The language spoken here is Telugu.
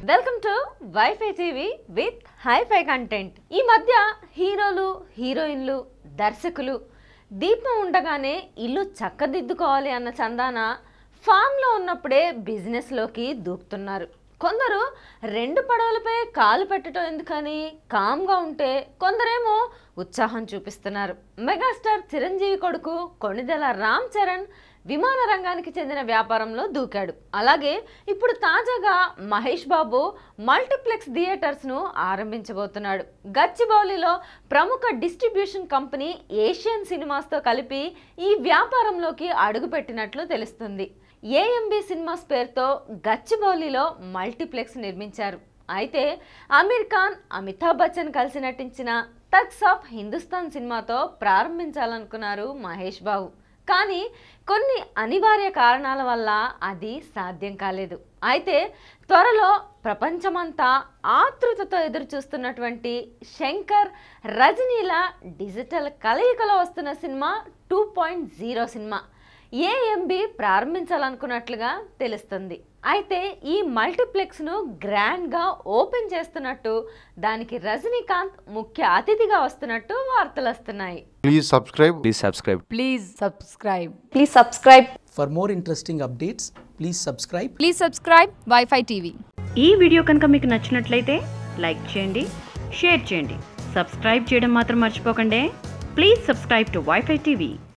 Welcome to WiFi TV with hifi content ఈ మధ్య హీరోలు హీరోయిన్లు దర్శకులు దీపం ఉండగానే ఇల్లు చక్కదిద్దుకోవాలి అన్న చందాన ఫామ్లో ఉన్నప్పుడే బిజినెస్లోకి దూకుతున్నారు కొందరు రెండు పడవలపై కాలు పెట్టడం ఎందుకని కామ్గా ఉంటే కొందరేమో ఉత్సాహం చూపిస్తున్నారు మెగాస్టార్ చిరంజీవి కొడుకు కొణిదెల రామ్ చరణ్ విమాన రంగానికి చెందిన వ్యాపారంలో దూకాడు అలాగే ఇప్పుడు తాజాగా మహేష్ బాబు మల్టీప్లెక్స్ థియేటర్స్ను ఆరంభించబోతున్నాడు గచ్చిబౌలిలో ప్రముఖ డిస్ట్రిబ్యూషన్ కంపెనీ ఏషియన్ సినిమాస్తో కలిపి ఈ వ్యాపారంలోకి అడుగుపెట్టినట్లు తెలుస్తుంది ఏఎంబి సినిమాస్ పేరుతో గచ్చిబౌలిలో మల్టీప్లెక్స్ నిర్మించారు అయితే అమీర్ ఖాన్ అమితాబ్ బచ్చన్ కలిసి నటించిన తగ్స్ ఆఫ్ హిందుస్థాన్ సినిమాతో ప్రారంభించాలనుకున్నారు మహేష్ బాబు కానీ కొన్ని అనివార్య కారణాల వల్ల అది సాధ్యం కాలేదు అయితే త్వరలో ప్రపంచమంతా ఆతృతతో ఎదురు చూస్తున్నటువంటి శంకర్ రజనీల డిజిటల్ కలయికలో వస్తున్న cinema two point zero cinema AMB ప్రారంభించాలనుకున్నట్లుగా తెలుస్తుంది అయితే ఈ మల్టీప్లెక్స్ను గ్రాండ్గా ఓపెన్ చేస్తున్నట్టు దానికి రజనీకాంత్ ముఖ్య అతిథిగా వస్తున్నట్టు వార్తలు వస్తున్నాయి Please subscribe. Please subscribe. Please subscribe. Please subscribe. For more interesting updates, please subscribe Please subscribe Wi-Fi TV. ఈ వీడియో కనుక మీకు నచ్చినట్లయితే లైక్ చేయండి షేర్ చేయండి సబ్స్క్రైబ్ చేయడం మాత్రం మర్చిపోకండి please subscribe to WiFi TV